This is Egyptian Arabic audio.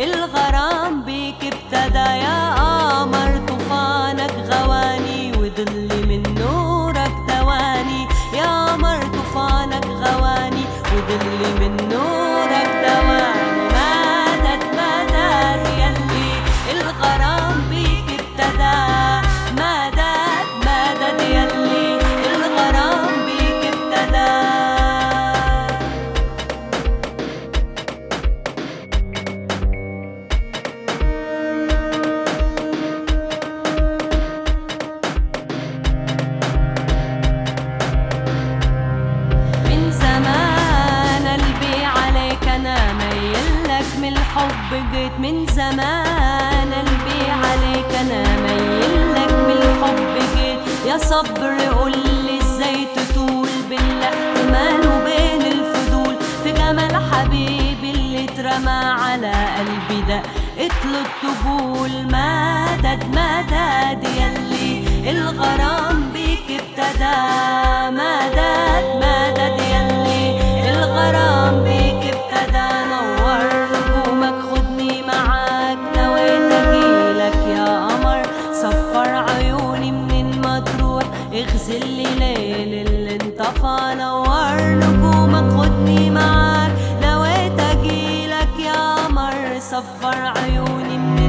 الغرام بيك ابتدى يا قمر طوفانك غواني وضل من نورك دواني يا قمر طوفانك غواني وضل من نورك دواني مدد مدد يلي الغرام بيك ابتدى مدد مدد يلي الغرام بيك ابتدى من زمان قلبي عليك انا ميلك من الحب جيت من زمان قلبي عليك انا ميلك من الحب جيت يا صبر قولي ازاي تطول بين الاحتمال وبين الفضول في جمال حبيبي اللي اترمى على قلبي ده له الطبول مدد مدد يلي الغرام بيك ابتدى مدد مدد يلي الغرام بيك ابتدى نور نجومك خدني معاك نويت اجيلك يا قمر صفر عيوني منين ما تروح اغسل لي ليل اللي انطفى نور نجومك خدني معاك نويت اجيلك يا قمر صفر عيوني منين